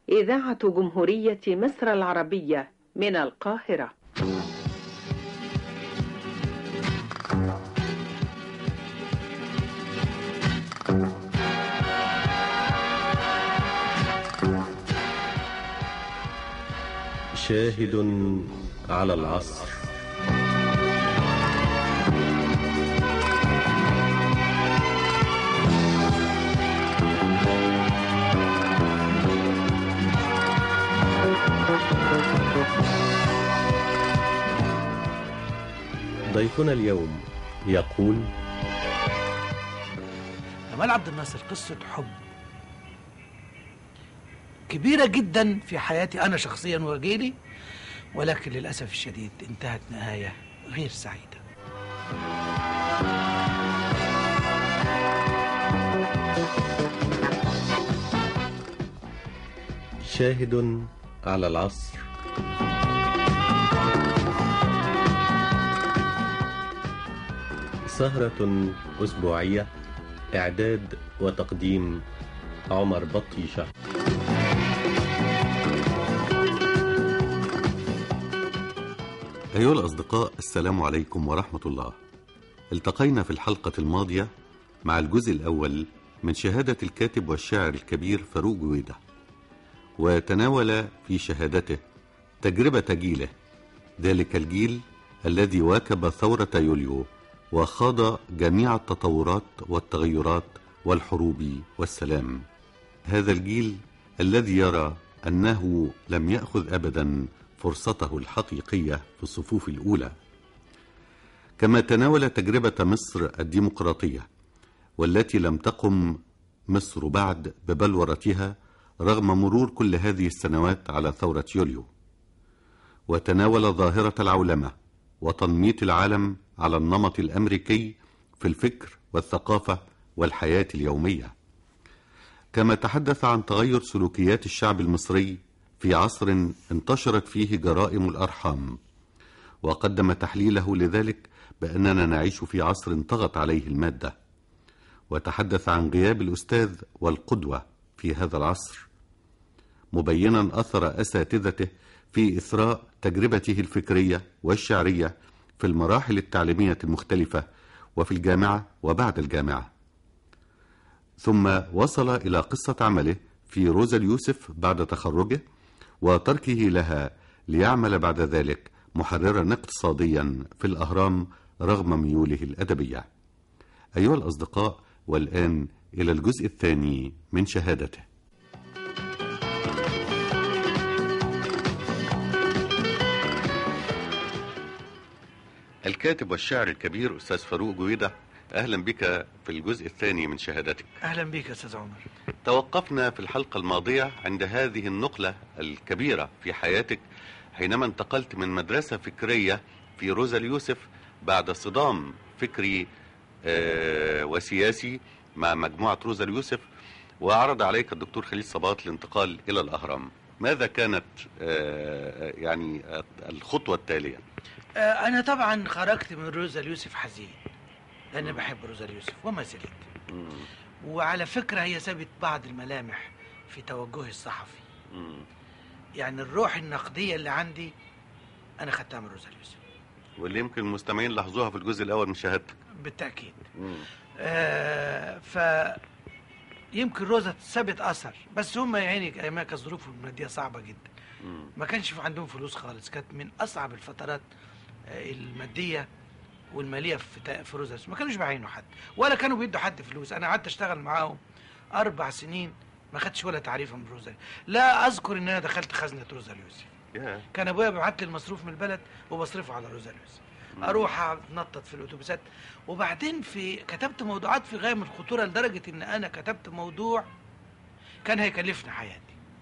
إذاعة جمهورية مصر العربية من القاهرة شاهد على العصر ضيفنا اليوم يقول جمال عبد الناصر قصة حب كبيرة جدا في حياتي أنا شخصيا وجيلي ولكن للأسف الشديد انتهت نهاية غير سعيدة شاهد على العصر سهرة أسبوعية إعداد وتقديم عمر بطيشة أيها الأصدقاء السلام عليكم ورحمة الله التقينا في الحلقة الماضية مع الجزء الأول من شهادة الكاتب والشاعر الكبير فاروق جويدة وتناول في شهادته تجربة جيله ذلك الجيل الذي واكب ثورة يوليو وخاض جميع التطورات والتغيرات والحروب والسلام هذا الجيل الذي يرى أنه لم يأخذ أبدا فرصته الحقيقية في الصفوف الأولى كما تناول تجربة مصر الديمقراطية والتي لم تقم مصر بعد ببلورتها رغم مرور كل هذه السنوات على ثورة يوليو وتناول ظاهرة العولمة وتنميط العالم على النمط الأمريكي في الفكر والثقافة والحياة اليومية كما تحدث عن تغير سلوكيات الشعب المصري في عصر انتشرت فيه جرائم الأرحام وقدم تحليله لذلك بأننا نعيش في عصر طغت عليه المادة وتحدث عن غياب الأستاذ والقدوة في هذا العصر مبينا أثر أساتذته في إثراء تجربته الفكرية والشعرية في المراحل التعليمية المختلفة وفي الجامعة وبعد الجامعة ثم وصل إلى قصة عمله في روزا اليوسف بعد تخرجه وتركه لها ليعمل بعد ذلك محررا اقتصاديا في الأهرام رغم ميوله الأدبية أيها الأصدقاء والآن إلى الجزء الثاني من شهادته الكاتب والشاعر الكبير أستاذ فاروق جويدة أهلا بك في الجزء الثاني من شهادتك أهلا بك يا أستاذ عمر توقفنا في الحلقة الماضية عند هذه النقلة الكبيرة في حياتك حينما انتقلت من مدرسة فكرية في روزا اليوسف بعد صدام فكري آه، وسياسي مع مجموعة روزا اليوسف وعرض عليك الدكتور خليل صباط الانتقال إلى الأهرام ماذا كانت آه، يعني الخطوة التالية آه، أنا طبعا خرجت من روزا اليوسف حزين لأن بحب روزا اليوسف وما زلت مم. وعلى فكرة هي سابت بعض الملامح في توجهي الصحفي مم. يعني الروح النقدية اللي عندي أنا خدتها من روزا اليوسف واللي يمكن المستمعين لاحظوها في الجزء الأول من شهادتك بالتأكيد مم. آه ف يمكن روزا سابت أثر بس هم يا عيني أيامها كانت ظروفهم المادية صعبة جدا مم. ما كانش في عندهم فلوس خالص كانت من أصعب الفترات آه، المادية والمالية في تا- في روزا اليوسف ما كانوش بيعينوا حد ولا كانوا بيدوا حد فلوس أنا قعدت أشتغل معاهم أربع سنين ما خدتش ولا تعريفة من روزا لا أذكر إن أنا دخلت خزنة روزا اليوسف يا. كان ابويا بيبعت لي المصروف من البلد وبصرفه على روزا اليوسف اروح اتنطط في الاتوبيسات وبعدين في كتبت موضوعات في غايه من الخطوره لدرجه ان انا كتبت موضوع كان هيكلفني حياتي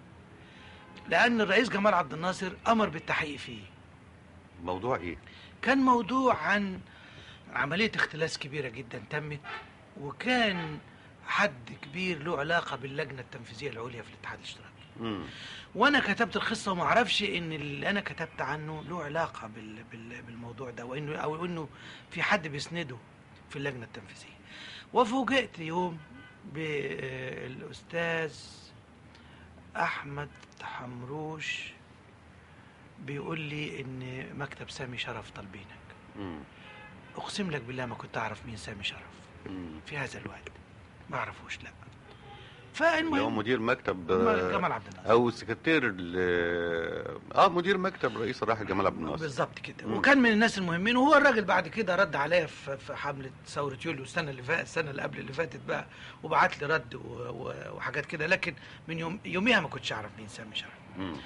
لان الرئيس جمال عبد الناصر امر بالتحقيق فيه موضوع إيه؟ كان موضوع عن عمليه اختلاس كبيره جدا تمت وكان حد كبير له علاقه باللجنه التنفيذيه العليا في الاتحاد الاشتراكي مم. وانا كتبت القصه وما اعرفش ان اللي انا كتبت عنه له علاقه بال... بال... بالموضوع ده وانه او انه في حد بيسنده في اللجنه التنفيذيه وفوجئت يوم بالاستاذ احمد حمروش بيقول لي ان مكتب سامي شرف طالبينك مم. اقسم لك بالله ما كنت اعرف مين سامي شرف مم. في هذا الوقت ما اعرفوش لا اللي هو فالمهم مدير مكتب جمال عبد الناصر او سكرتير ال- اه مدير مكتب رئيس الراحل جمال عبد الناصر بالظبط كده مم. وكان من الناس المهمين وهو الراجل بعد كده رد عليا في في حمله ثوره يوليو السنه اللي فاتت السنه اللي قبل اللي فاتت بقى وبعت لي رد و- و- وحاجات كده لكن من يوم يوميها ما كنتش اعرف مين سامي شرف مم.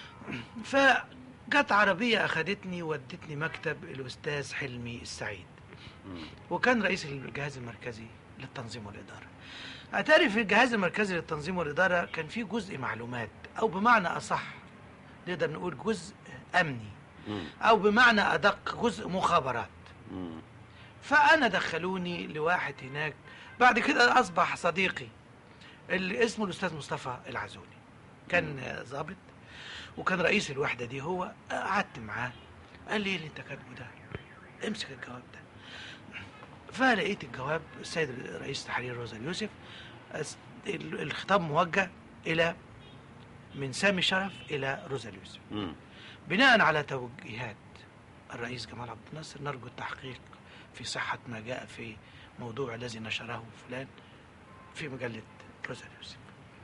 فجت عربيه اخذتني ودتني مكتب الاستاذ حلمي السعيد مم. وكان رئيس الجهاز المركزي للتنظيم والإدارة أتاري في الجهاز المركزي للتنظيم والإدارة كان في جزء معلومات أو بمعنى أصح نقدر نقول جزء أمني مم. أو بمعنى أدق جزء مخابرات مم. فأنا دخلوني لواحد هناك بعد كده أصبح صديقي اللي اسمه الأستاذ مصطفى العزوني كان ضابط وكان رئيس الوحدة دي هو قعدت معاه قال لي إيه اللي انت كاتبه ده امسك الجواب ده فلقيت الجواب السيد رئيس تحرير روزا اليوسف أس- ال- الخطاب موجه إلى من سامي شرف إلى روزا اليوسف مم. بناء على توجيهات الرئيس جمال عبد الناصر نرجو التحقيق في صحة ما جاء في موضوع الذي نشره فلان في مجلة روزا اليوسف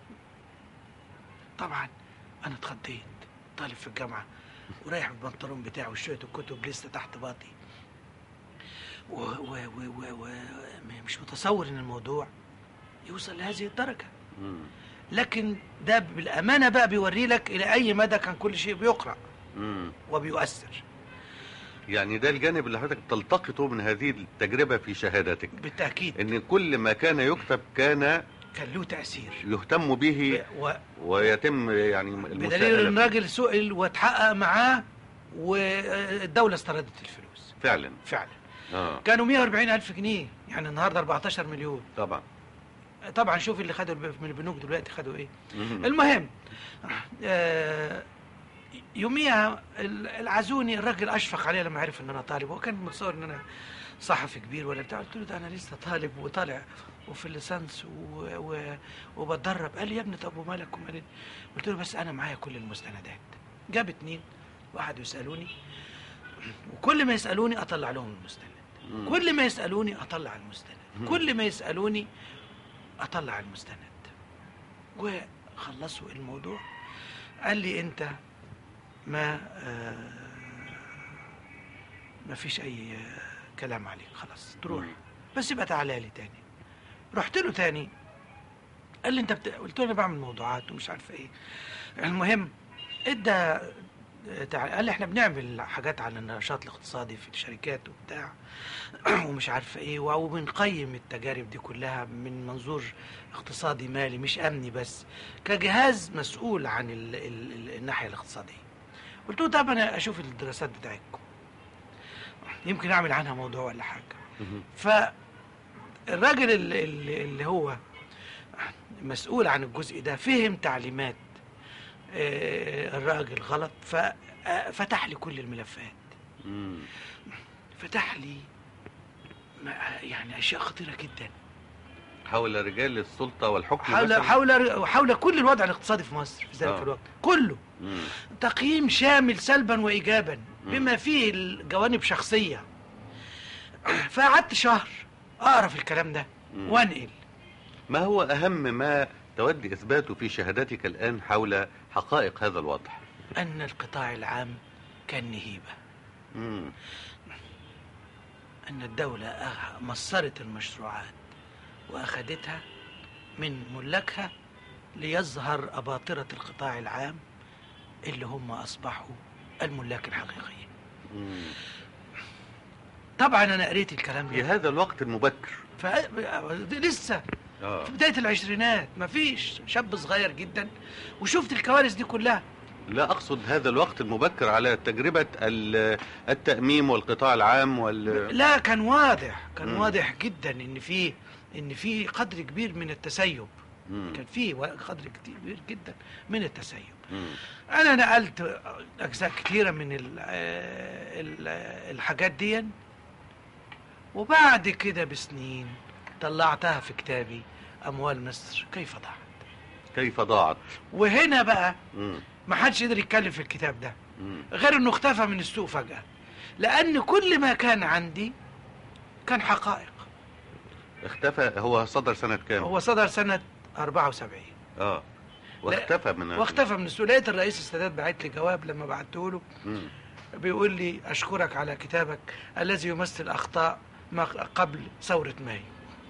طبعا أنا اتخضيت طالب في الجامعة ورايح بالبنطلون بتاعي وشوية الكتب لسه تحت باطي و و و و و مش متصور ان الموضوع يوصل لهذه الدرجة مم. لكن ده بالأمانة بقى بيوري لك إلى أي مدى كان كل شيء بيقرأ مم. وبيؤثر يعني ده الجانب اللي حضرتك تلتقطه من هذه التجربة في شهادتك بالتأكيد ان كل ما كان يكتب كان كان له تأثير يهتم به و- ويتم يعني بدليل المساءلة ان فيه. الراجل سئل واتحقق معاه والدولة استردت الفلوس فعلا فعلا اه كانوا 140 ألف جنيه يعني النهاردة 14 مليون طبعا طبعا شوف اللي خدوا الب- من البنوك دلوقتي خدوا ايه مم. المهم آه، يوميها ال- العزوني الراجل اشفق عليه لما عرف ان انا طالب هو كان متصور ان انا صحفي كبير ولا بتاع قلت له ده انا لسه طالب وطالع وفي الليسانس و... و... وبتدرب قال لي يا ابني طب ومالك ومالك قلت له بس انا معايا كل المستندات جاب اتنين واحد يسالوني وكل ما يسالوني اطلع لهم المستند مم. كل ما يسالوني اطلع المستند كل ما يسالوني اطلع المستند وخلصوا الموضوع قال لي انت ما آه، ما فيش اي آه، كلام عليك خلاص تروح مم. بس يبقى تعالى لي تاني رحت له تاني قال لي انت بت... قلت له انا بعمل موضوعات ومش عارف ايه المهم ادى تع- قال لي احنا بنعمل حاجات عن النشاط الاقتصادي في الشركات وبتاع ومش عارف ايه وبنقيم التجارب دي كلها من منظور اقتصادي مالي مش امني بس كجهاز مسؤول عن ال ال ال الناحيه الاقتصاديه قلت له طب انا اشوف الدراسات بتاعتكم يمكن اعمل عنها موضوع ولا حاجه مم. فالراجل اللي, اللي اللي هو مسؤول عن الجزء ده فهم تعليمات آه، الراجل غلط ففتح لي كل الملفات مم. فتح لي ما- يعني اشياء خطيره جدا حول رجال السلطة والحكم حول مثلاً؟ حول حول كل الوضع الاقتصادي في مصر في ذلك آه. الوقت كله مم. تقييم شامل سلبا وايجابا بما فيه الجوانب شخصيه فقعدت شهر اقرا في الكلام ده مم. وانقل ما هو أهم ما تود إثباته في شهادتك الآن حول حقائق هذا الوضع ان القطاع العام كان نهيبه مم. ان الدوله أخ- مصرت المشروعات واخذتها من ملاكها ليظهر اباطره القطاع العام اللي هم اصبحوا الملاك الحقيقيين مم. طبعا انا قريت الكلام في ده هذا الوقت المبكر ف... لسه آه. في بدايه العشرينات مفيش شاب صغير جدا وشفت الكوارث دي كلها لا أقصد هذا الوقت المبكر على تجربة ال- التأميم والقطاع العام وال لا كان واضح كان مم. واضح جدا ان في ان في قدر كبير من التسيب مم. كان في و- قدر كبير جدا من التسيب مم. انا نقلت اجزاء كثيره من ال ال الحاجات دي وبعد كده بسنين طلعتها في كتابي اموال مصر كيف ضاعت كيف ضاعت وهنا بقى مم. ما حدش يقدر يتكلم في الكتاب ده مم. غير انه اختفى من السوق فجأة لان كل ما كان عندي كان حقائق اختفى هو صدر سنة كام هو صدر سنة 74 اه واختفى من واختفى من السوق لقيت الرئيس السادات بعت لي جواب لما بعته له مم. بيقول لي اشكرك على كتابك الذي يمثل اخطاء ما قبل ثورة مايو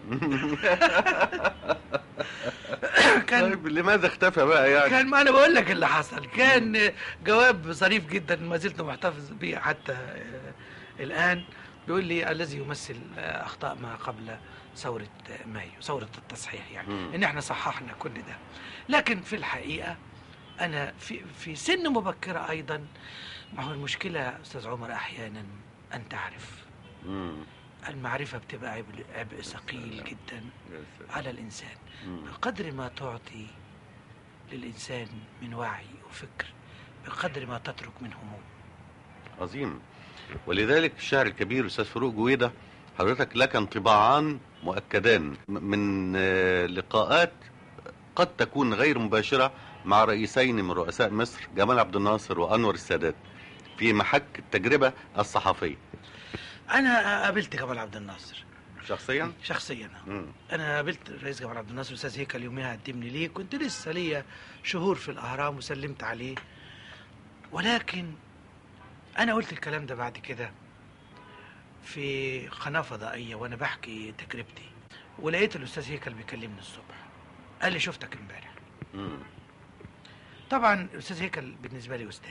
كان طيب لماذا اختفى بقى يعني كان ما انا بقول لك اللي حصل كان جواب ظريف جدا ما زلت محتفظ به حتى آه، الان بيقول لي الذي يمثل آه، اخطاء ما قبل ثوره آه، مايو ثوره التصحيح يعني مم. ان احنا صححنا كل ده لكن في الحقيقه انا في في سن مبكره ايضا ما هو المشكله يا استاذ عمر احيانا ان تعرف مم. المعرفه بتبقى عبء عبء ثقيل جدا يا سلام. على الانسان مم. بقدر ما تعطي للإنسان من وعي وفكر بقدر ما تترك من هموم عظيم ولذلك الشاعر الكبير الاستاذ فاروق جويده حضرتك لك انطباعان مؤكدان م- من آه، لقاءات قد تكون غير مباشره مع رئيسين من رؤساء مصر جمال عبد الناصر وانور السادات في محك التجربه الصحفيه أنا قابلت جمال عبد الناصر شخصيا شخصيا مم. أنا قابلت الرئيس جمال عبد الناصر أستاذ هيكل يوميها قدمني ليه كنت لسه ليا شهور في الأهرام وسلمت عليه ولكن أنا قلت الكلام ده بعد كده في قناة فضائية وأنا بحكي تجربتي ولقيت الأستاذ هيكل بيكلمني الصبح قال لي شفتك امبارح مم. طبعا الاستاذ هيكل بالنسبه لي استاذ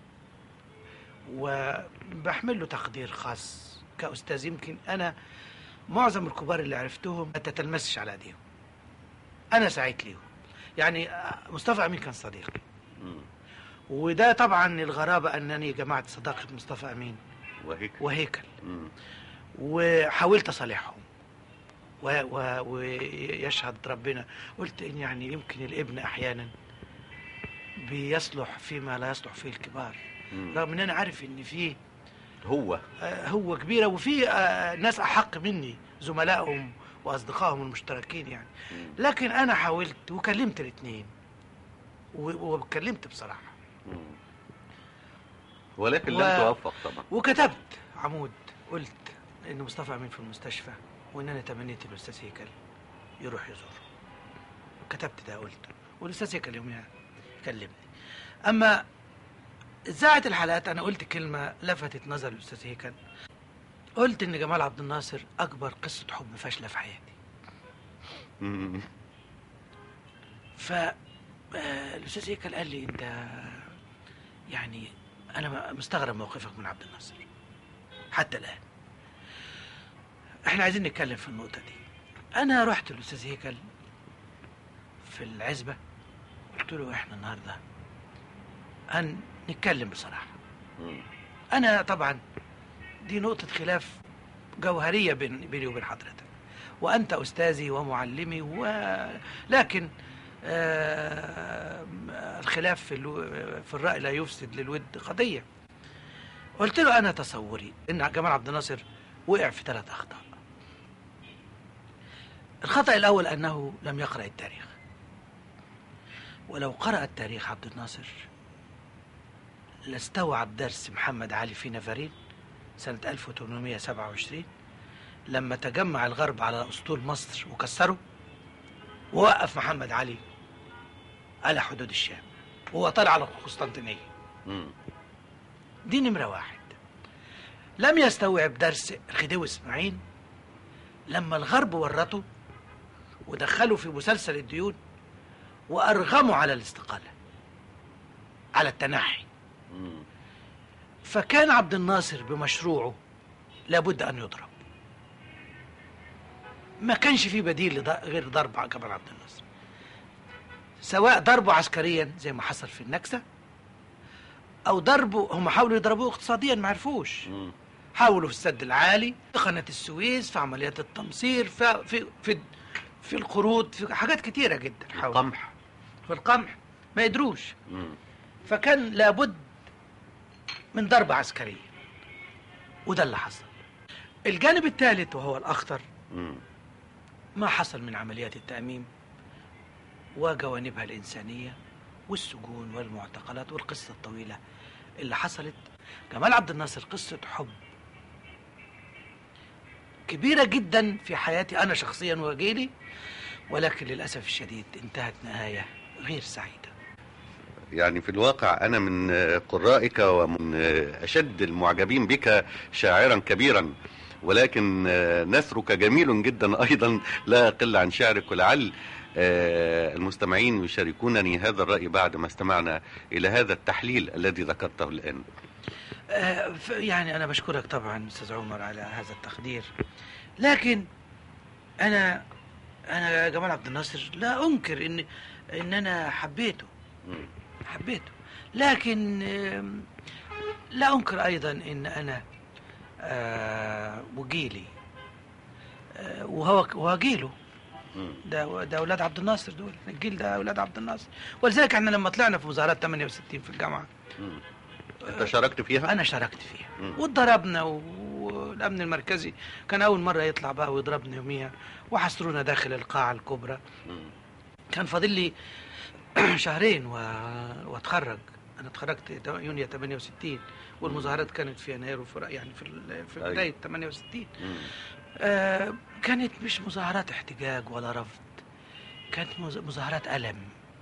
وبحمل له تقدير خاص كاستاذ يمكن انا معظم الكبار اللي عرفتهم ما تتلمسش على ايديهم انا سعيت ليهم يعني مصطفى امين كان صديقي مم. وده طبعا الغرابه انني جمعت صداقه مصطفى امين وهيك وهيكل مم. وحاولت اصالحهم و- و- ويشهد ربنا قلت ان يعني يمكن الابن احيانا بيصلح فيما لا يصلح فيه الكبار مم. رغم ان انا عارف ان فيه هو آه، هو كبيره وفي آه، ناس احق مني زملائهم واصدقائهم المشتركين يعني مم. لكن انا حاولت وكلمت الاثنين وكلمت بصراحه مم. ولكن و- لم توفق طبعا وكتبت عمود قلت ان مصطفى امين في المستشفى وان انا تمنيت الاستاذ هيكل يروح يزوره كتبت ده قلت والاستاذ هيكل يوميها كلمني اما اذاعه الحلقات انا قلت كلمه لفتت نظر الاستاذ هيكل قلت ان جمال عبد الناصر اكبر قصه حب فاشله في حياتي مم. ف آه، الاستاذ هيكل قال لي انت يعني انا مستغرب موقفك من عبد الناصر حتى الان احنا عايزين نتكلم في النقطه دي انا رحت للاستاذ هيكل في العزبه قلت له احنا النهارده هن نتكلم بصراحه مم. انا طبعا دي نقطه خلاف جوهريه بين بيني وبين حضرتك وانت استاذي ومعلمي و... لكن آه الخلاف في, الو... في الراي لا يفسد للود قضيه قلت له انا تصوري ان جمال عبد الناصر وقع في ثلاث اخطاء الخطا الاول انه لم يقرا التاريخ ولو قرا التاريخ عبد الناصر لاستوعب درس محمد علي في نفرين سنة 1827 لما تجمع الغرب على أسطول مصر وكسره ووقف محمد علي على حدود الشام وهو طالع على القسطنطينية مم. دي نمرة واحد لم يستوعب درس الخديوي إسماعيل لما الغرب ورطه ودخله في مسلسل الديون وأرغموا على الاستقالة على التنحي مم. فكان عبد الناصر بمشروعه لابد ان يضرب ما كانش فيه بديل لض- غير ضرب جمال عبد الناصر سواء ضربه عسكريا زي ما حصل في النكسة او ضربه هم حاولوا يضربوه اقتصاديا ما عرفوش مم. حاولوا في السد العالي في قناة السويس في عمليات التمصير في في في, في القروض في حاجات كتيرة جدا حاولوا القمح في القمح ما يدروش مم. فكان لابد من ضربة عسكرية وده اللي حصل الجانب الثالث وهو الأخطر مم. ما حصل من عمليات التأميم وجوانبها الإنسانية والسجون والمعتقلات والقصة الطويلة اللي حصلت جمال عبد الناصر قصة حب كبيرة جدا في حياتي أنا شخصيا وجيلي ولكن للأسف الشديد انتهت نهاية غير سعيدة يعني في الواقع أنا من قرائك ومن أشد المعجبين بك شاعرا كبيرا ولكن نثرك جميل جدا أيضا لا يقل عن شعرك ولعل آه، المستمعين يشاركونني هذا الرأي بعد ما استمعنا إلى هذا التحليل الذي ذكرته الآن آه، ف- يعني أنا بشكرك طبعا أستاذ عمر على هذا التقدير لكن أنا أنا جمال عبد الناصر لا أنكر إن إن أنا حبيته حبيته لكن آم، لا أنكر أيضا إن أنا آه، وجيلي آه، وهو وهو جيله ده ده اولاد عبد الناصر دول الجيل ده اولاد عبد الناصر ولذلك احنا لما طلعنا في مظاهرات 68 في الجامعه أنت شاركت فيها؟ انا شاركت فيها مم. واتضربنا و- والامن المركزي كان اول مره يطلع بقى ويضربنا يوميها وحصرونا داخل القاعه الكبرى مم. كان فاضل لي شهرين و... واتخرج انا اتخرجت تا- يونيو 68 والمظاهرات كانت في يناير وفي يعني في ال- في أيوة. بدايه 68 مم. آه كانت مش مظاهرات احتجاج ولا رفض كانت مز- مظاهرات ألم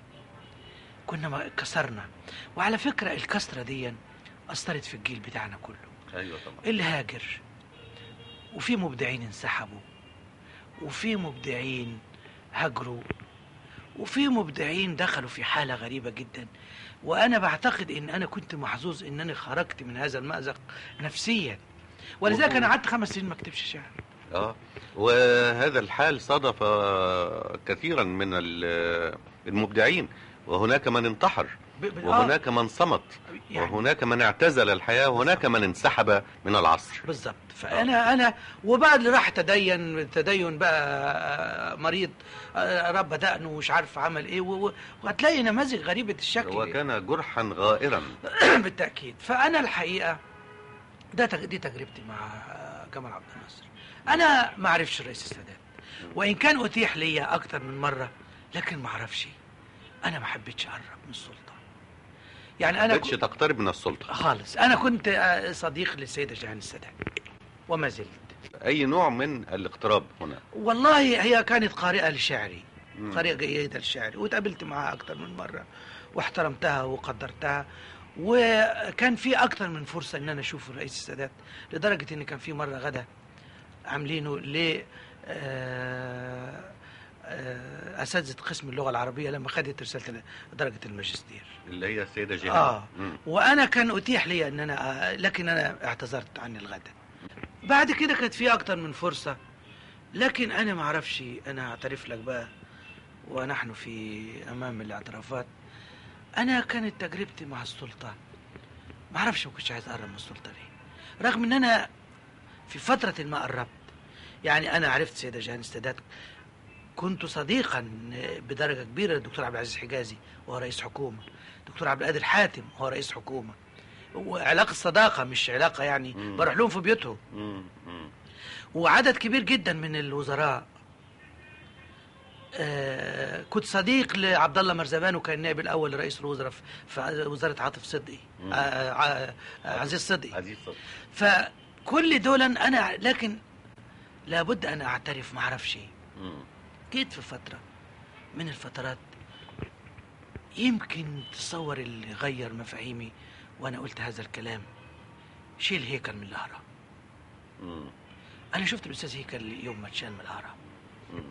كنا ما- كسرنا وعلى فكرة الكسرة دي أثرت في الجيل بتاعنا كله أيوة طبعا اللي هاجر وفي مبدعين انسحبوا وفي مبدعين هاجروا وفي مبدعين دخلوا في حالة غريبة جدا وأنا بعتقد إن أنا كنت محظوظ إن أنا خرجت من هذا المأزق نفسيا ولذلك أنا قعدت خمس سنين ما أكتبش شعر اه وهذا الحال صادف كثيرا من ال- المبدعين وهناك من انتحر ب- ب- آه، وهناك من صمت يعني وهناك من اعتزل الحياة وهناك من انسحب من العصر بالظبط فانا انا وبعد اللي راح تدين تدين بقى مريض آه، رب دقنه ومش عارف عمل ايه و- و- وهتلاقي نماذج غريبه الشكل وكان جرحا غائرا بالتاكيد فانا الحقيقه ده تج- دي تجربتي مع جمال عبد الناصر انا ما اعرفش الرئيس السادات وان كان اتيح لي اكتر من مره لكن ما اعرفش انا ما حبيتش اقرب من السلطه يعني انا بدش تقترب من السلطة خالص انا كنت آه، صديق للسيده جهان السادات وما زلت أي نوع من الاقتراب هنا والله هي كانت قارئة لشعري مم. قارئة جيدة لشعري وتقابلت معها أكتر من مرة واحترمتها وقدرتها وكان في أكتر من فرصة إن أنا أشوف الرئيس السادات لدرجة إن كان في مرة غدا عاملينه ل آه، آه، أساتذة قسم اللغة العربية لما خدت رسالة درجة الماجستير اللي هي السيدة جهان آه مم. وأنا كان أتيح لي أن أنا آه، لكن أنا اعتذرت عن الغدا بعد كده كانت في أكتر من فرصة لكن أنا ما أعرفش أنا أعترف لك بقى ونحن في أمام الاعترافات أنا كانت تجربتي مع السلطة ما أعرفش ما كنتش عايز أقرب من السلطة ليه رغم إن أنا في فترة ما قربت يعني أنا عرفت سيدة جهان السادات كنت صديقا بدرجة كبيرة للدكتور عبد العزيز حجازي وهو رئيس حكومة دكتور عبد القادر حاتم وهو رئيس حكومة وعلاقة صداقة مش علاقة يعني مم. بروح لهم في بيوتهم مم. مم. وعدد كبير جدا من الوزراء آه كنت صديق لعبد الله مرزبان وكان نائب الاول لرئيس الوزراء في- في وزاره عاطف صدقي مم. آه آه آه عزيز صدقي عزيز صدق فكل دول انا لكن لابد ان اعترف ما اعرفش ايه مم. جيت في فتره من الفترات يمكن تصور اللي غير مفاهيمي وانا قلت هذا الكلام شيل هيكل من الاهرام مم. انا شفت الاستاذ هيكل يوم ما اتشال من الاهرام مم.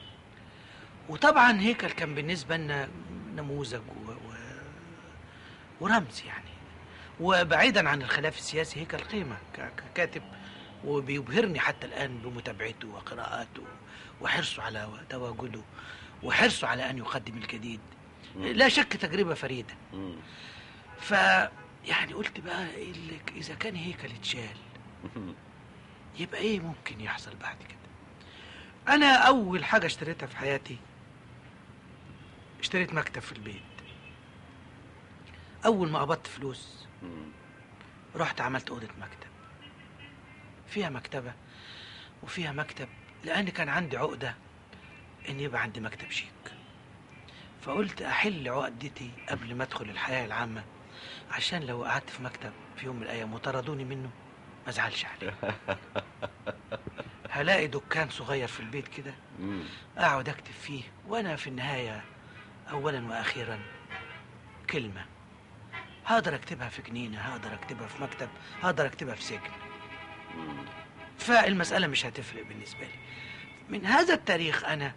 وطبعا هيكل كان بالنسبه لنا نموذج و... و... ورمز يعني وبعيدا عن الخلاف السياسي هيكل قيمه ك- ككاتب وبيبهرني حتى الان بمتابعته وقراءاته وحرصه على تواجده وحرصه على ان يقدم الجديد لا شك تجربه فريده مم. ف يعني قلت بقى إيه اللي- اذا كان هيكل اتشال مم. يبقى ايه ممكن يحصل بعد كده انا اول حاجه اشتريتها في حياتي اشتريت مكتب في البيت اول ما قبضت فلوس مم. رحت عملت اوضه مكتب فيها مكتبه وفيها مكتب لان كان عندي عقده ان يبقى عندي مكتب شيك فقلت احل عقدتي قبل ما ادخل الحياه العامه عشان لو قعدت في مكتب في يوم من الايام وطردوني منه ما ازعلش عليه هلاقي دكان صغير في البيت كده مم. اقعد اكتب فيه وانا في النهايه اولا واخيرا كلمه هقدر اكتبها في جنينه هقدر اكتبها في مكتب هقدر اكتبها في سجن مم. فالمساله مش هتفرق بالنسبه لي من هذا التاريخ انا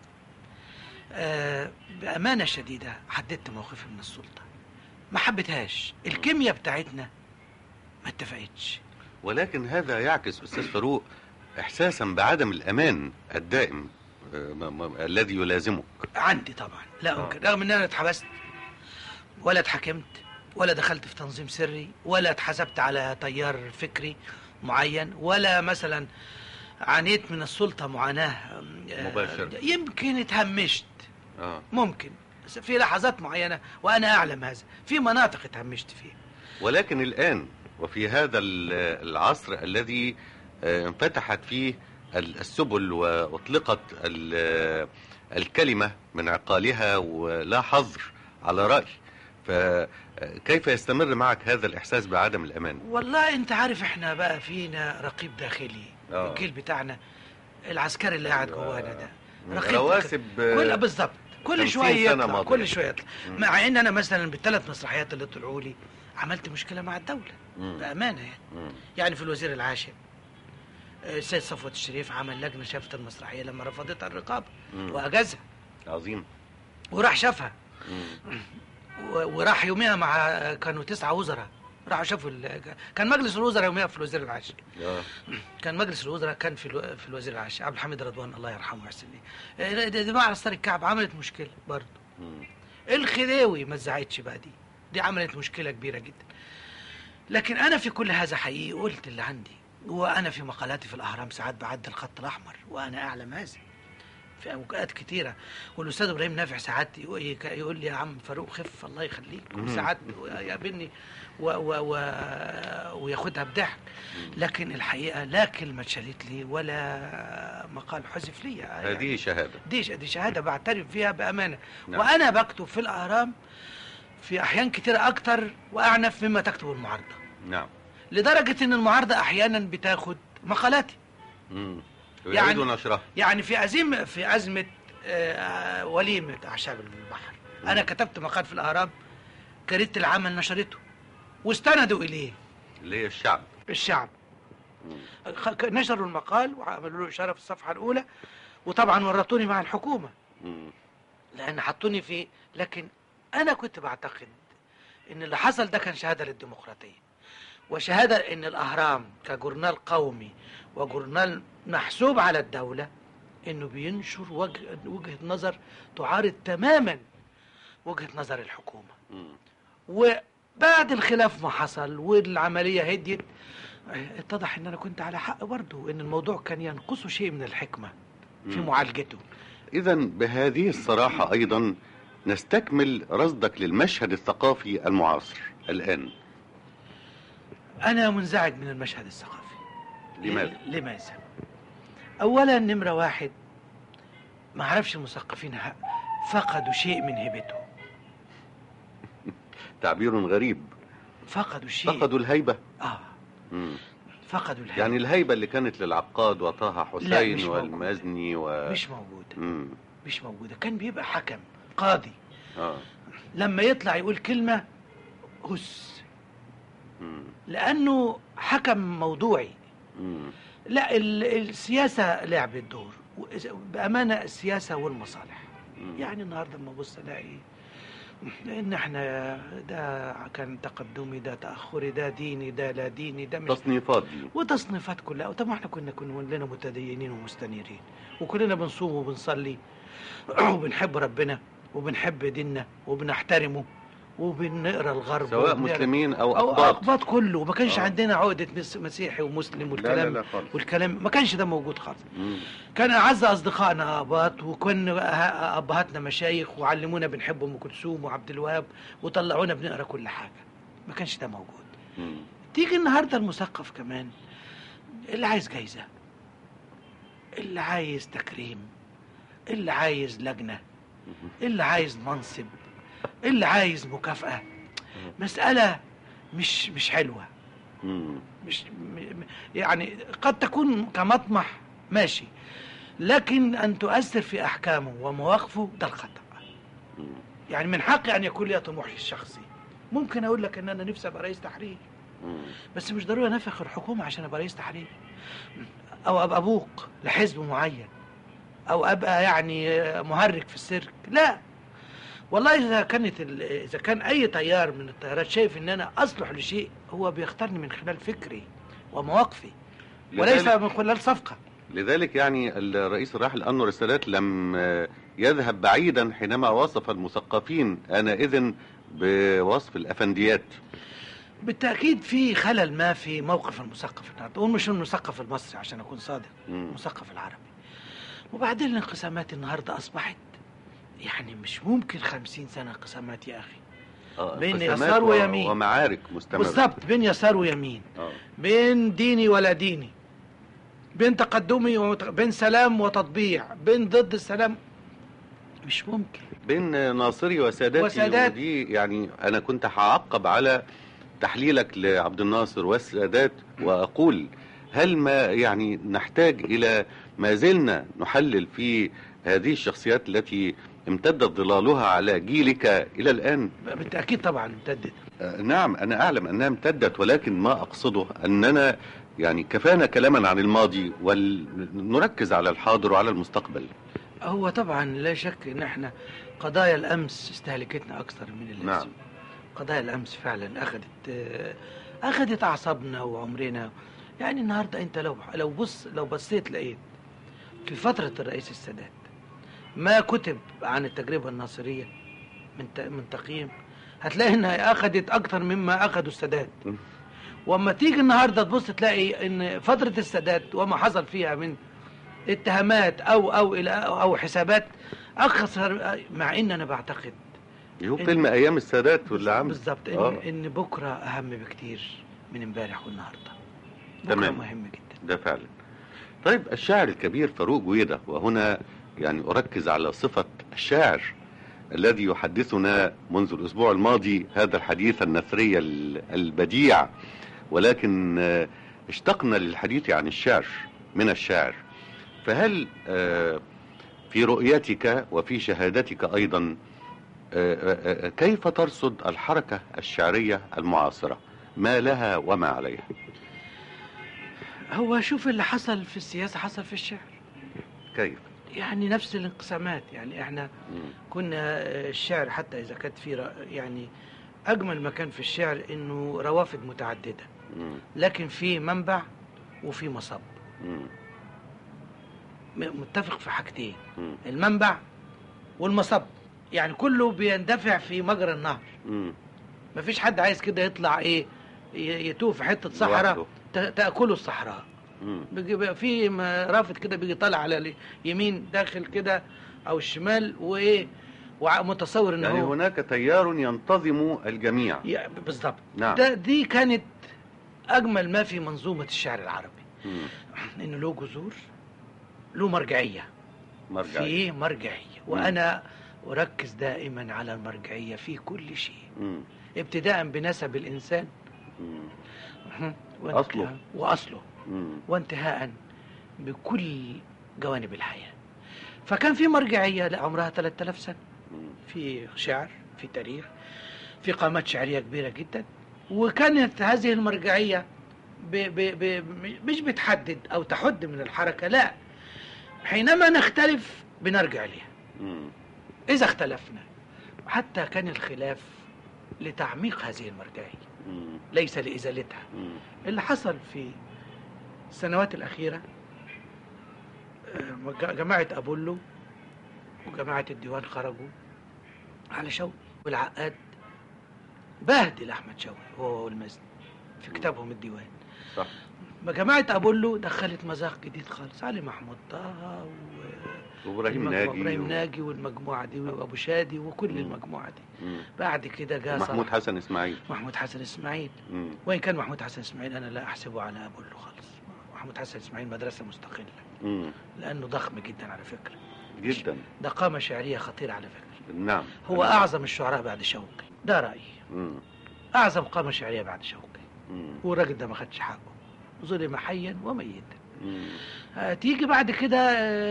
آه بامانه شديده حددت موقفي من السلطه ما حبيتهاش الكيمياء بتاعتنا ما اتفقتش ولكن هذا يعكس استاذ فاروق احساسا بعدم الامان الدائم آه، م- م- الذي يلازمك عندي طبعا لا آه. انكر رغم ان انا اتحبست ولا اتحكمت ولا دخلت في تنظيم سري ولا اتحسبت على تيار فكري معين ولا مثلا عانيت من السلطه معاناه آه، مباشرة. يمكن اتهمشت اه ممكن بس في لحظات معينه وانا اعلم هذا في مناطق اتهمشت فيها ولكن الآن وفي هذا ال- العصر الذي آه، انفتحت فيه ال- السبل وأطلقت ال- الكلمة من عقالها ولا حظر على رأي فكيف يستمر معك هذا الإحساس بعدم الأمان والله انت عارف احنا بقى فينا رقيب داخلي آه. الجيل بتاعنا العسكري اللي قاعد جوانا ده رقيب رواسب آه، كل بالظبط كل 50 شويه سنة يطلع ماضية. كل شويه يطلع مم. مع ان انا مثلا بالثلاث مسرحيات اللي طلعوا لي عملت مشكله مع الدوله مم. بامانه يعني مم. يعني في الوزير العاشر آه، السيد صفوت الشريف عمل لجنه شافت المسرحيه لما رفضتها الرقابه مم. واجازها عظيم وراح شافها مم. و- وراح يوميها مع كانوا تسعة وزراء راحوا شافوا ال... كان مجلس الوزراء يوميها في الوزير العاشر آه. كان مجلس الوزراء كان في الو... في الوزير العاشر عبد الحميد رضوان الله يرحمه ويحسن ليه دي مع ستار الكعب عملت مشكله برضه مم. الخديوي ما اتزعتش بقى دي دي عملت مشكله كبيره جدا لكن انا في كل هذا حقيقي قلت اللي عندي وانا في مقالاتي في الاهرام ساعات بعد الخط الاحمر وانا اعلم هذا في اوقات كتيره والاستاذ ابراهيم نافع ساعات يقول يقول لي يا عم فاروق خف الله يخليك مم. وساعات يقابلني و و و وياخدها بضحك لكن الحقيقه لا كلمه اتشالت لي ولا مقال حذف لي هذه شهادة دي دي شهاده بعترف فيها بامانه نعم. وانا بكتب في الاهرام في احيان كتيره اكتر واعنف مما تكتب المعارضه نعم لدرجه ان المعارضه احيانا بتاخد مقالاتي مم. يعني- يعيدوا نشرها يعني في أزيم في ازمه آه، وليمه اعشاب البحر انا كتبت مقال في الاهرام جريده العمل نشرته واستندوا اليه اللي هي الشعب الشعب مم. خ- نشروا المقال وعملوا له اشاره في الصفحه الاولى وطبعا ورطوني مع الحكومه مم. لان حطوني في لكن انا كنت بعتقد ان اللي حصل ده كان شهاده للديمقراطيه وشهاده ان الاهرام كجورنال قومي وجورنال محسوب على الدوله انه بينشر وجه وجهه نظر تعارض تماما وجهه نظر الحكومه مم. وبعد الخلاف ما حصل والعمليه هديت اه، اتضح ان انا كنت على حق برضه وان الموضوع كان ينقصه شيء من الحكمه في مم. معالجته إذا بهذه الصراحة أيضا نستكمل رصدك للمشهد الثقافي المعاصر الآن أنا منزعج من المشهد الثقافي لماذا؟ لماذا؟ أولا نمرة واحد ما أعرفش المثقفين ه- فقدوا شيء من هيبته تعبير غريب فقدوا شيء فقدوا الهيبة آه مم. فقدوا الهيبة يعني الهيبة اللي كانت للعقاد وطه مش حسين موجود. والمازني و... مش موجودة مم. مش موجودة كان بيبقى حكم قاضي آه. لما يطلع يقول كلمة هس مم. لأنه حكم موضوعي مم. لا ال- السياسة لعبت دور و- بأمانة السياسة والمصالح مم. يعني النهارده لما ابص الاقي ان احنا ده كان تقدمي ده تاخري ده ديني ده لا ديني ده مش تصنيفات دي وتصنيفات كلها طب ما احنا كنا كلنا متدينين ومستنيرين وكلنا بنصوم وبنصلي وبنحب ربنا وبنحب ديننا وبنحترمه وبنقرا الغرب سواء وبنقرا- مسلمين أو او أقباط اقباط كله ما كانش آه. عندنا عقده مس- مسيحي ومسلم لا لا والكلام لا خالص والكلام ما كانش ده موجود خالص مم. كان اعز اصدقائنا اباط وكان ابهاتنا مشايخ وعلمونا بنحب ام كلثوم وعبد الوهاب وطلعونا بنقرا كل حاجه ما كانش ده موجود مم. تيجي النهارده المثقف كمان اللي عايز جايزه اللي عايز تكريم اللي عايز لجنه اللي عايز منصب اللي عايز مكافأة مسألة مش مش حلوة مم. مش م- م- يعني قد تكون كمطمح ماشي لكن أن تؤثر في أحكامه ومواقفه ده الخطأ مم. يعني من حقي أن يكون لي طموحي الشخصي ممكن أقول لك أن أنا نفسي أبقى رئيس تحرير مم. بس مش ضروري انفخ الحكومه عشان ابقى رئيس تحرير او ابقى ابوق لحزب معين او ابقى يعني مهرج في السيرك لا والله اذا كانت ال- اذا كان اي تيار من التيارات شايف ان انا اصلح لشيء هو بيختارني من خلال فكري ومواقفي وليس لذلك- من خلال صفقه لذلك يعني الرئيس الراحل أنور السادات لم آه، يذهب بعيدا حينما وصف المثقفين آنئذ بوصف الأفنديات بالتاكيد في خلل ما في موقف المثقف النهارده ومش المثقف المصري عشان اكون صادق مم. المثقف العربي وبعدين الانقسامات النهارده اصبحت يعني مش ممكن خمسين سنة انقسامات يا أخي آه، بين انقسامات يسار و- ويمين. ومعارك مستمرة بالظبط بين يسار ويمين آه. بين ديني ولا ديني بين تقدمي ومت... بين سلام وتطبيع بين ضد السلام مش ممكن بين ناصري وساداتي وسادات. ودي يعني انا كنت هعقب على تحليلك لعبد الناصر والسادات واقول هل ما يعني نحتاج الى ما زلنا نحلل في هذه الشخصيات التي امتدت ظلالها على جيلك الى الان بالتأكيد طبعا امتدت آه، نعم انا اعلم انها امتدت ولكن ما اقصده اننا يعني كفانا كلاما عن الماضي ونركز على الحاضر وعلى المستقبل هو طبعا لا شك ان احنا قضايا الامس استهلكتنا اكثر من اللازم نعم. قضايا الامس فعلا اخذت آه، اخذت اعصابنا وعمرنا يعني النهارده انت لو لو بص لو بصيت لقيت في فتره الرئيس السادات ما كتب عن التجربه الناصريه من ت- من تقييم هتلاقي انها اخذت اكثر مما اخذوا السادات م. واما تيجي النهارده تبص تلاقي ان فتره السادات وما حصل فيها من اتهامات او او الى او, أو حسابات اكثر مع ان انا بعتقد هو إن- فيلم ايام السادات واللي عامل بالظبط ان, آه. إن بكره اهم بكتير من امبارح والنهارده بكره تمام. مهم جدا ده فعلا طيب الشاعر الكبير فاروق جويدة وهنا يعني أركز على صفة الشاعر الذي يحدثنا منذ الأسبوع الماضي هذا الحديث النثري ال- البديع ولكن آه، اشتقنا للحديث عن الشعر من الشاعر فهل آه، في رؤيتك وفي شهادتك أيضا آه، آه، آه، كيف ترصد الحركة الشعرية المعاصرة ما لها وما عليها هو شوف اللي حصل في السياسه حصل في الشعر كيف يعني نفس الانقسامات يعني احنا مم. كنا آه، الشعر حتى اذا كانت في ر- يعني اجمل ما كان في الشعر انه روافد متعدده مم. لكن في منبع وفي مصب مم. م- متفق في حاجتين مم. المنبع والمصب يعني كله بيندفع في مجرى النهر مم. مفيش حد عايز كده يطلع ايه ي- يتوه في حته صحراء لوحده. ت- تاكله الصحراء مم. بيجي بقى في م- رافد كده بيجي طالع على اليمين داخل كده او الشمال وايه ومتصور ان يعني هو هناك تيار ينتظم الجميع يا- بالظبط نعم. ده دي كانت اجمل ما في منظومه الشعر العربي مم. انه له جذور له مرجعيه مرجع في مرجعيه وانا اركز دائما على المرجعيه في كل شيء مم. ابتداء بنسب الانسان مم. وانت- أصله. واصله مم. وانتهاء بكل جوانب الحياه فكان في مرجعيه لعمرها 3000 سنه مم. في شعر في تاريخ في قامات شعريه كبيره جدا وكانت هذه المرجعيه ب ب ب مش بتحدد او تحد من الحركه لا حينما نختلف بنرجع لها مم. اذا اختلفنا حتى كان الخلاف لتعميق هذه المرجعيه مم. ليس لازالتها مم. اللي حصل في السنوات الأخيرة آه، ج- جماعة أبولو وجماعة الديوان خرجوا على شوقي والعقاد بهدل أحمد شوقي هو والمزني في كتابهم الديوان صح جماعة أبولو دخلت مذاق جديد خالص علي محمود طه و- وابراهيم والمجموعة- ناجي إبراهيم و- ناجي والمجموعة دي وأبو شادي وكل مم. المجموعة دي مم. بعد كده جاء محمود صلاح- حسن اسماعيل محمود حسن إسماعيل مم. وإن كان محمود حسن إسماعيل أنا لا أحسبه على أبولو خالص محمود حسن إسماعيل مدرسة مستقلة مم. لأنه ضخم جدا على فكرة جدا ده قامة شعرية خطيرة على فكرة نعم هو نعم. أعظم الشعراء بعد شوقي ده رأيي مم. أعظم قامة شعرية بعد شوقي مم. والراجل ده ما خدش حقه ظلم حيا وميتا مم. آه، تيجي بعد كده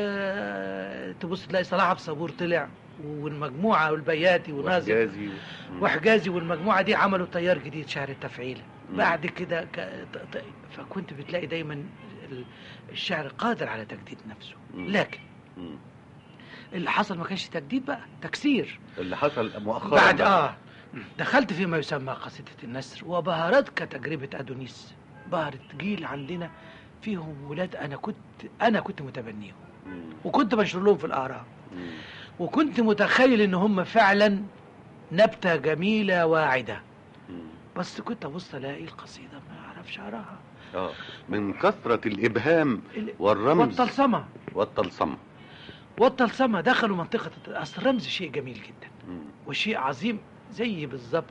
آه، تبص تلاقي صلاح عبد الصبور طلع والمجموعة والبياتي ونازل وحجازي مم. وحجازي والمجموعة دي عملوا تيار جديد شعر التفعيل مم. بعد كده ك... ط- ط- فكنت بتلاقي دايما ال- الشعر قادر على تجديد نفسه مم. لكن مم. اللي حصل ما كانش تجديد بقى تكسير اللي حصل مؤخرا بعد بقى. اه دخلت فيما يسمى قصيدة النسر وبهرت كتجربة أدونيس بهرت جيل عندنا فيهم ولاد أنا كنت أنا كنت متبنيهم مم. وكنت بنشر لهم في الآراء مم. وكنت متخيل إن هم فعلا نبتة جميلة واعدة مم. بس كنت أبص ألاقي القصيدة ما أعرفش أقراها اه من كثرة الإبهام ال- والرمز والطلسمة والطلسمة والطلسمة دخلوا منطقة أصل الرمز شيء جميل جدا مم. وشيء عظيم زي بالظبط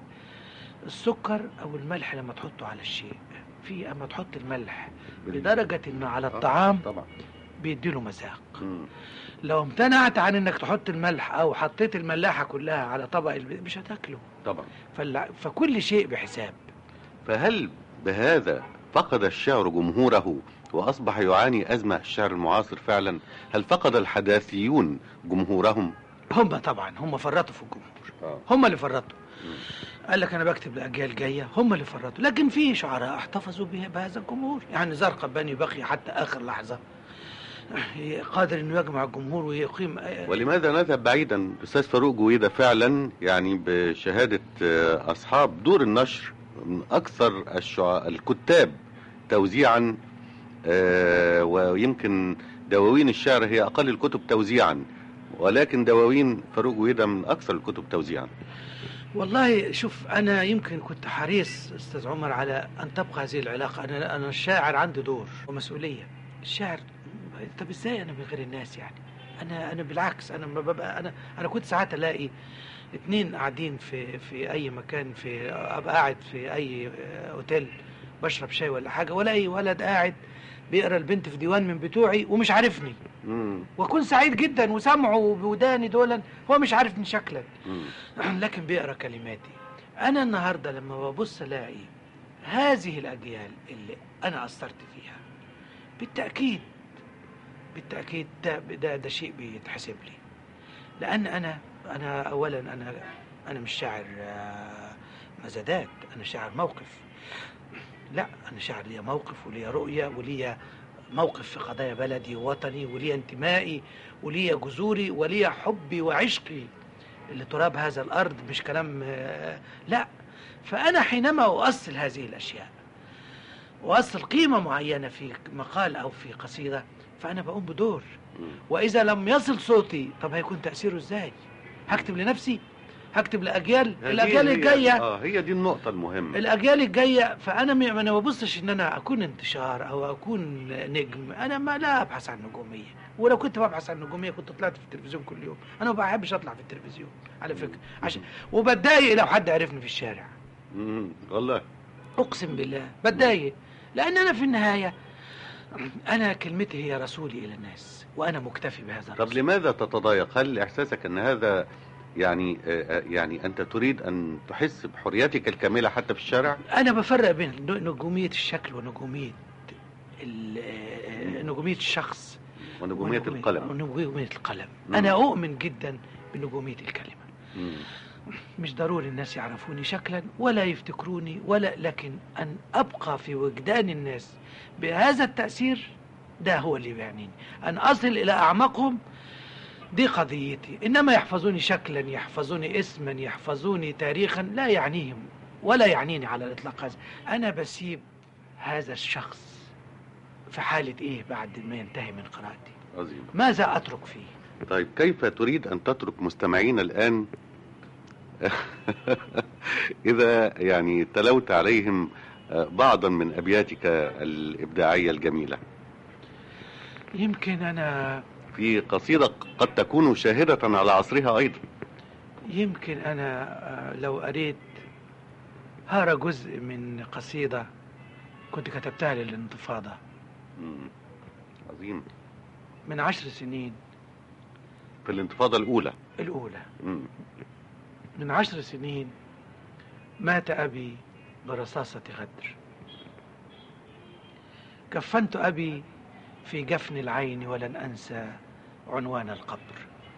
السكر او الملح لما تحطه على الشيء في اما تحط الملح لدرجة انه على آه، الطعام طبعا بيديله مذاق مم. لو امتنعت عن انك تحط الملح او حطيت الملاحة كلها على طبق الب- مش هتاكله طبعا فالع- فكل شيء بحساب فهل بهذا فقد الشعر جمهوره وأصبح يعاني أزمة الشعر المعاصر فعلا هل فقد الحداثيون جمهورهم هم طبعا هم فرطوا في الجمهور آه. هم اللي فرطوا مم. قال لك انا بكتب لاجيال جايه هم اللي فرطوا لكن في شعراء احتفظوا به- بهذا الجمهور يعني زار قباني بقي حتى اخر لحظه قادر انه يجمع الجمهور ويقيم ولماذا نذهب بعيدا أستاذ فاروق جويدة فعلا يعني بشهادة آه، أصحاب دور النشر من أكثر الشع... الكتاب توزيعا آه، ويمكن دواوين الشعر هي أقل الكتب توزيعا ولكن دواوين فاروق جويدة من أكثر الكتب توزيعا والله شوف انا يمكن كنت حريص استاذ عمر على ان تبقى هذه العلاقه انا انا الشاعر عندي دور ومسؤوليه الشاعر طب ازاي انا من غير الناس يعني انا انا بالعكس انا ما ببقى انا انا كنت ساعات الاقي اتنين قاعدين في في اي مكان في ابقى قاعد في اي آه، اوتيل بشرب شاي ولا حاجه والاقي ولد قاعد بيقرا البنت في ديوان من بتوعي ومش عارفني مم. واكون سعيد جدا وسامعه بوداني دولا هو مش عارفني شكلا مم. لكن بيقرا كلماتي انا النهارده لما ببص الاقي هذه الاجيال اللي انا اثرت فيها بالتاكيد بالتاكيد ده ده, ده شيء بيتحسب لي لان انا انا اولا انا انا مش شاعر آه، مزادات انا شاعر موقف لا انا شاعر ليا موقف وليا رؤيه وليا موقف في قضايا بلدي ووطني وليا انتمائي وليا جذوري وليا حبي وعشقي لتراب هذا الارض مش كلام آه، لا فانا حينما اؤصل هذه الاشياء واصل قيمه معينه في مقال او في قصيده فانا بقوم بدور مم. واذا لم يصل صوتي طب هيكون تاثيره ازاي هكتب لنفسي هكتب لاجيال الاجيال هي- الجايه اه هي دي النقطة المهمة الاجيال الجايه فانا م- ما انا ما ببصش ان انا اكون انتشار او اكون نجم انا ما لا ابحث عن نجوميه ولو كنت ببحث عن نجوميه كنت طلعت في التلفزيون كل يوم انا ما بحبش اطلع في التلفزيون على فكره عشان وبتضايق لو حد عرفني في الشارع مم. والله اقسم بالله بتضايق لان انا في النهايه انا كلمتي هي رسولي الى الناس وانا مكتفي بهذا طب الرسول. لماذا تتضايق هل إحساسك أن هذا يعني آه، آه، يعني أنت تريد أن تحس بحريتك الكاملة حتى في الشارع انا بفرق بين نجوميه الشكل ونجوميه ال- آه، نجوميه الشخص ونجومية ونجومية- القلم ونجومية القلم مم. أنا أؤمن جدا بنجومية الكلمة مم. مش ضروري الناس يعرفوني شكلا ولا يفتكروني ولا لكن أن أبقى في وجدان الناس بهذا التأثير ده هو اللي بيعنيني أن أصل إلى أعماقهم دي قضيتي إنما يحفظوني شكلا يحفظوني اسما يحفظوني تاريخا لا يعنيهم ولا يعنيني على الإطلاق هذا أنا بسيب هذا الشخص في حالة إيه بعد ما ينتهي من قراءتي عظيم ماذا أترك فيه طيب كيف تريد أن تترك مستمعينا الآن إذا يعني تلوت عليهم آه، بعضا من أبياتك الإبداعية الجميلة يمكن أنا في قصيدة قد تكون شاهدة على عصرها أيضا يمكن أنا آه، لو قريت هارى جزء من قصيدة كنت كتبتها للانتفاضة مم. عظيم من عشر سنين في الانتفاضة الأولى الأولى مم. من عشر سنين مات أبي برصاصة غدر كفنت أبي في جفن العين ولن أنسى عنوان القبر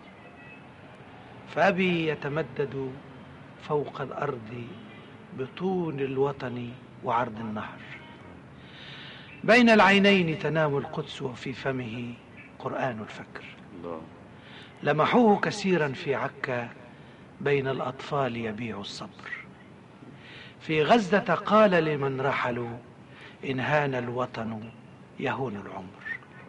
فأبي يتمدد فوق الأرض بطول الوطن وعرض النهر بين العينين تنام القدس وفي فمه قرآن الفكر الله لمحوه كثيرا في عكا بين الأطفال يبيع الصبر في غزة قال لمن رحلوا إن هان الوطن يهون العمر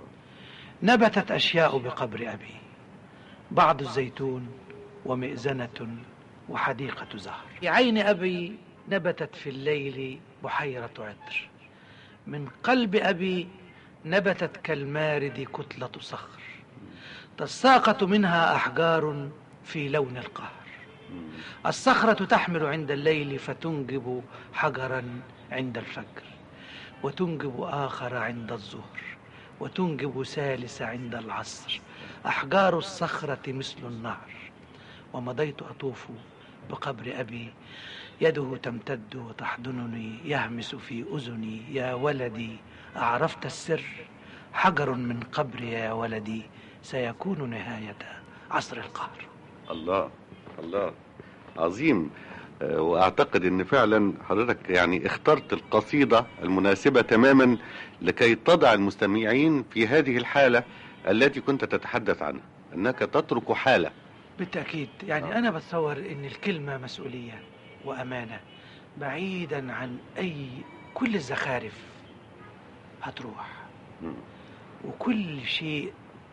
نبتت أشياء بقبر أبي بعض الزيتون ومئذنة وحديقة زهر في عين أبي نبتت في الليل بحيرة عطر من قلب أبي نبتت كالمارد كتلة صخر تساقط منها أحجار في لون القهر الصخرة تحمل عند الليل فتنجب حجرا عند الفجر وتنجب آخر عند الظهر وتنجب ثالث عند العصر أحجار الصخرة مثل النهر ومضيت أطوف بقبر أبي يده تمتد وتحضنني يهمس في أذني يا ولدي أعرفت السر حجر من قبري يا ولدي سيكون نهاية عصر القهر الله الله عظيم آه، واعتقد ان فعلا حضرتك يعني اخترت القصيدة المناسبة تماما لكي تضع المستمعين في هذه الحالة التي كنت تتحدث عنها انك تترك حالة بالتأكيد يعني آه. أنا بتصور إن الكلمة مسؤولية وأمانة بعيدا عن أي كل الزخارف هتروح مم. وكل شيء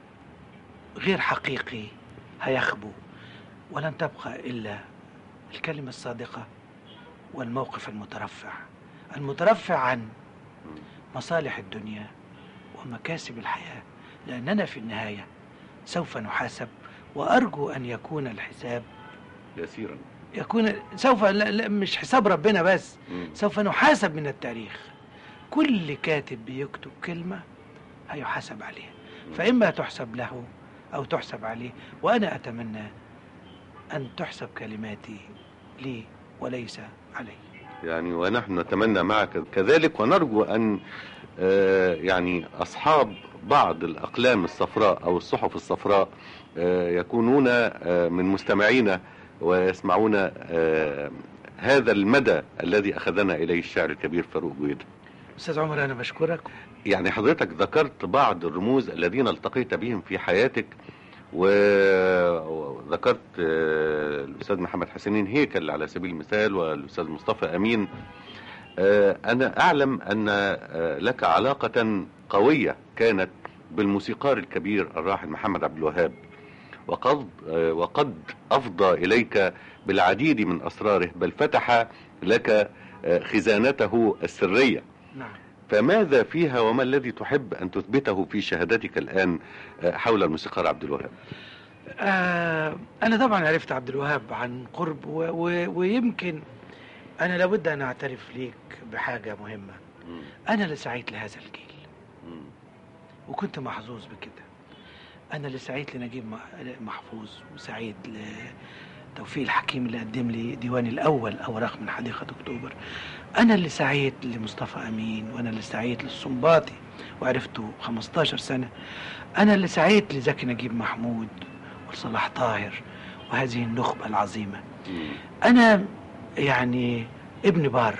غير حقيقي هيخبو ولن تبقى إلا الكلمة الصادقة والموقف المترفع المترفع عن مصالح الدنيا ومكاسب الحياة لأننا في النهاية سوف نحاسب وأرجو أن يكون الحساب يسيرا يكون سوف لا لا مش حساب ربنا بس مم. سوف نحاسب من التاريخ كل كاتب بيكتب كلمة هيحاسب عليها فإما تحسب له أو تحسب عليه وأنا أتمنى أن تحسب كلماتي لي وليس علي يعني ونحن نتمنى معك كذلك ونرجو ان آه، يعني اصحاب بعض الاقلام الصفراء او الصحف الصفراء آه، يكونون آه، من مستمعينا ويسمعون آه، هذا المدى الذي اخذنا اليه الشاعر الكبير فاروق جويده أستاذ عمر أنا بشكرك يعني حضرتك ذكرت بعض الرموز الذين التقيت بهم في حياتك و- وذكرت آه، الاستاذ محمد حسنين هيكل على سبيل المثال والاستاذ مصطفى امين آه، انا اعلم ان آه، لك علاقه قويه كانت بالموسيقار الكبير الراحل محمد عبد الوهاب وقد آه، وقد افضى اليك بالعديد من اسراره بل فتح لك آه، خزانته السريه نعم فماذا فيها وما الذي تحب أن تثبته في شهادتك الآن آه، حول الموسيقار عبد الوهاب آه أنا طبعا عرفت عبد الوهاب عن قرب و و ويمكن أنا لابد أن أعترف ليك بحاجة مهمة أنا اللي سعيت لهذا الجيل وكنت محظوظ بكده أنا اللي سعيت لنجيب م- محفوظ وسعيد لتوفيق الحكيم اللي قدم لي ديواني الأول أوراق من حديقة أكتوبر أنا اللي سعيت لمصطفى أمين وأنا اللي سعيت للصنباطي وعرفته 15 سنة أنا اللي سعيت لزكي نجيب محمود وصلاح طاهر وهذه النخبة العظيمة أنا يعني ابن بار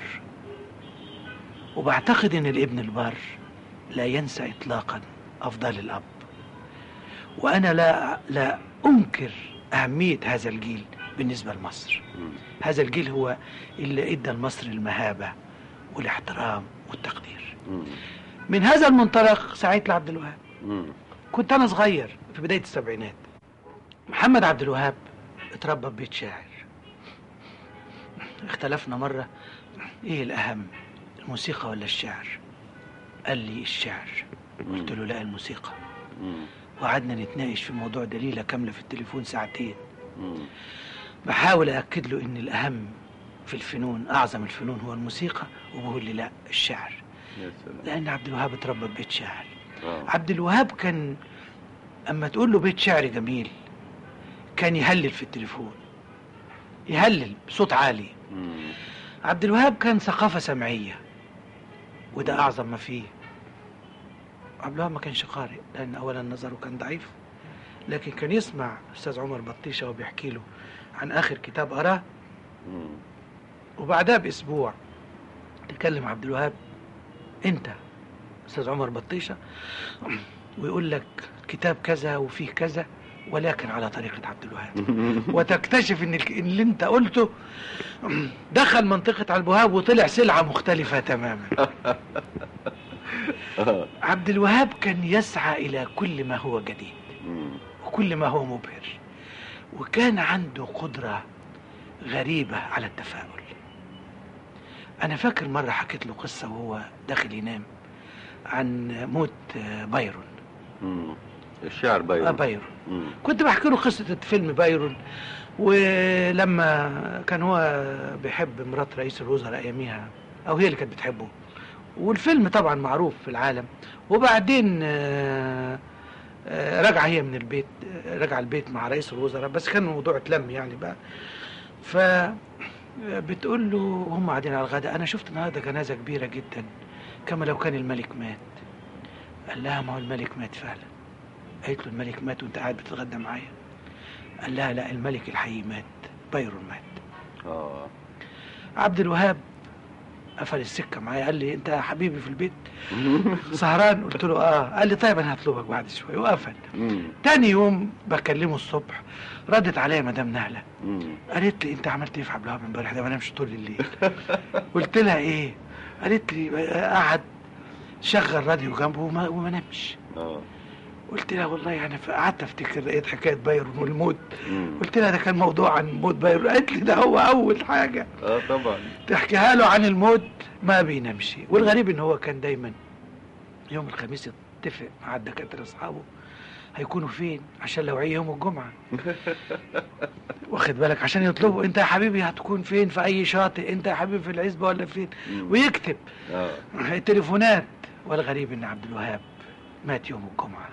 وبعتقد ان الابن البار لا ينسى اطلاقا افضال الاب وانا لا لا انكر اهميه هذا الجيل بالنسبه لمصر هذا الجيل هو اللي ادى لمصر المهابه والاحترام والتقدير من هذا المنطلق سعيد لعبد الوهاب كنت انا صغير في بدايه السبعينات محمد عبد الوهاب اتربى في بيت شاعر اختلفنا مره ايه الاهم الموسيقى ولا الشعر قال لي الشعر قلت له لا الموسيقى وقعدنا نتناقش في موضوع دليلة كاملة في التليفون ساعتين بحاول أكد له إن الأهم في الفنون أعظم الفنون هو الموسيقى وبقول لي لا الشعر يا سلام لأن عبد الوهاب اتربى في بيت شعر آه. عبد الوهاب كان أما تقول له بيت شعر جميل كان يهلل في التليفون يهلل بصوت عالي مم. عبد الوهاب كان ثقافة سمعية وده أعظم ما فيه عبد الوهاب ما كانش قارئ لأن أولا نظره كان ضعيف لكن كان يسمع أستاذ عمر بطيشة وبيحكي له عن آخر كتاب قراه مم. وبعدها بأسبوع تكلم عبد الوهاب أنت أستاذ عمر بطيشة ويقول لك كتاب كذا وفيه كذا ولكن على طريقة عبد الوهاب وتكتشف ان الك- اللي انت قلته دخل منطقة عبد الوهاب وطلع سلعة مختلفة تماما آه. عبد الوهاب كان يسعى إلى كل ما هو جديد مم. وكل ما هو مبهر وكان عنده قدرة غريبة على التفاؤل أنا فاكر مرة حكيت له قصة وهو داخل ينام عن موت آه، بايرون مم. الشعر آه بايرون بايرون مم. كنت بحكي له قصة فيلم بايرون ولما كان هو بيحب مرات رئيس الوزراء أياميها أو هي اللي كانت بتحبه والفيلم طبعا معروف في العالم وبعدين آه، آه، رجع هي من البيت آه، رجع البيت مع رئيس الوزراء بس كان الموضوع اتلم يعني بقى ف بتقول له وهم قاعدين على الغداء انا شفت النهارده جنازه كبيره جدا كما لو كان الملك مات قال لها ما هو الملك مات فعلا قالت له الملك مات وانت قاعد بتتغدى معايا قال لها لا الملك الحقيقي مات بايرون مات اه عبد الوهاب قفل السكه معايا قال لي انت يا حبيبي في البيت سهران قلت له اه قال لي طيب انا هطلبك بعد شويه وقفل مم. تاني يوم بكلمه الصبح ردت عليا مدام نهله مم. قالت لي انت عملت ايه في عبد الوهاب امبارح ده ما نامش طول الليل قلت لها ايه قالت لي قعد شغل راديو جنبه وما, وما نامش اه قلت لها والله انا ف- قعدت افتكر لقيت حكايه بايرون والموت مم. قلت لها ده كان موضوع عن موت بايرون قالت لي ده هو اول حاجه اه طبعا تحكيها له عن الموت ما بينامش والغريب ان هو كان دايما يوم الخميس يتفق مع الدكاتره اصحابه هيكونوا فين عشان لو عيه يوم الجمعه واخد بالك عشان يطلبوا انت يا حبيبي هتكون فين في اي شاطئ انت يا حبيبي في العزبه ولا فين مم. ويكتب اه التليفونات والغريب ان عبد الوهاب مات يوم الجمعه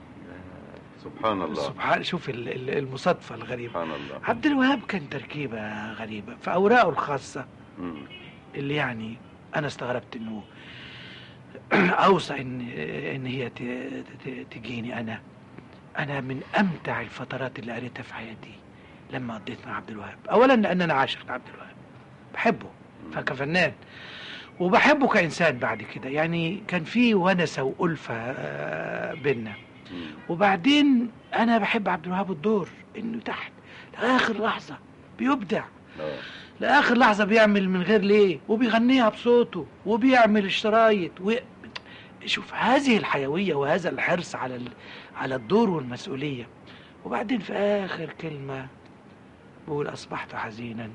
سبحان الله سبحان شوف ال- ال- المصادفه الغريبه سبحان الله عبد الوهاب كان تركيبه غريبه في اوراقه الخاصه مم. اللي يعني انا استغربت انه اوصى ان ان هي ت- ت- تجيني انا انا من امتع الفترات اللي قريتها في حياتي لما قضيت مع عبد الوهاب اولا لان انا عاشق لعبد الوهاب بحبه فكفنان وبحبه كانسان بعد كده يعني كان في ونسه والفه آه، بينا مم. وبعدين انا بحب عبد الوهاب الدور انه تحت لاخر لحظه بيبدع اه لاخر لحظه بيعمل من غير ليه وبيغنيها بصوته وبيعمل الشرايط و... شوف هذه الحيويه وهذا الحرص على ال... على الدور والمسؤوليه وبعدين في اخر كلمه بقول اصبحت حزينا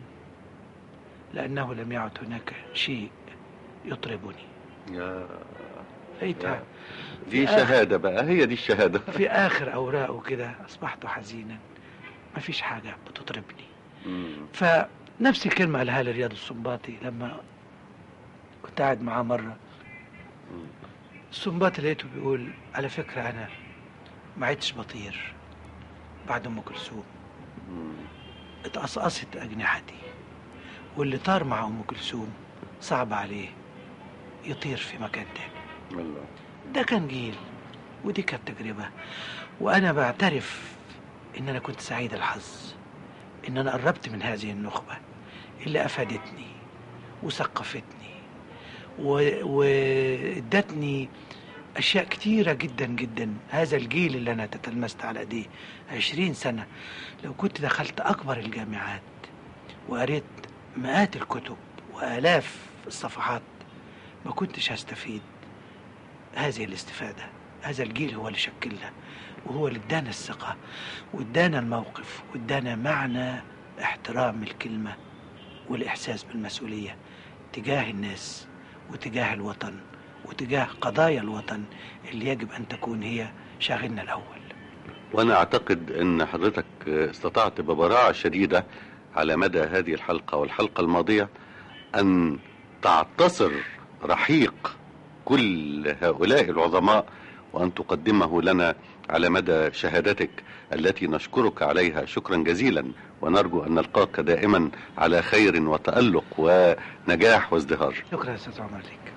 لانه لم يعد هناك شيء يطربني يا لقيتها دي في آخر- شهادة بقى هي دي الشهادة في اخر اوراقه كده اصبحت حزينا مفيش حاجه بتطربني مم. فنفس الكلمة قالها لي رياض السنباطي لما كنت قاعد معاه مرة مم. السنباطي لقيته بيقول على فكرة أنا ما عدتش بطير بعد أم كلثوم مم. اتقصقصت أجنحتي واللي طار مع أم كلثوم صعب عليه يطير في مكان تاني الله ده كان جيل ودي كانت تجربة وأنا بعترف إن أنا كنت سعيد الحظ إن أنا قربت من هذه النخبة اللي أفادتني وثقفتني و- وادتني أشياء كتيرة جدا جدا هذا الجيل اللي أنا تتلمست على أيديه عشرين سنة لو كنت دخلت أكبر الجامعات وقريت مئات الكتب وآلاف الصفحات ما كنتش هستفيد هذه الاستفادة هذا الجيل هو اللي شكلنا وهو اللي ادانا الثقة وادانا الموقف وادانا معنى احترام الكلمة والإحساس بالمسؤولية تجاه الناس وتجاه الوطن وتجاه قضايا الوطن اللي يجب أن تكون هي شاغلنا الأول وأنا أعتقد أن حضرتك استطعت ببراعة شديدة على مدى هذه الحلقة والحلقة الماضية أن تعتصر رحيق كل هؤلاء العظماء وأن تقدمه لنا على مدى شهادتك التي نشكرك عليها شكرا جزيلا ونرجو أن نلقاك دائما على خير وتألق ونجاح وازدهار شكرا يا استاذ عمر ليك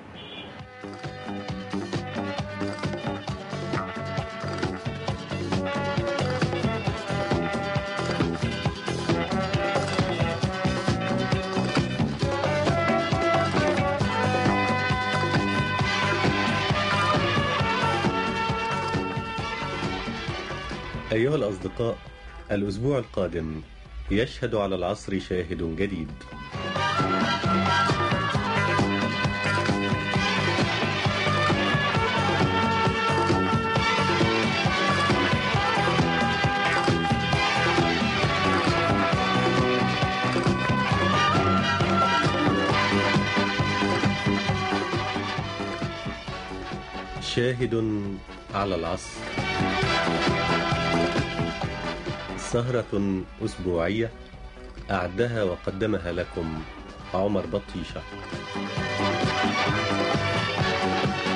أيها الأصدقاء الأسبوع القادم يشهد على العصر شاهد جديد شاهد على العصر سهرة أسبوعية أعدها وقدمها لكم عمر بطيشة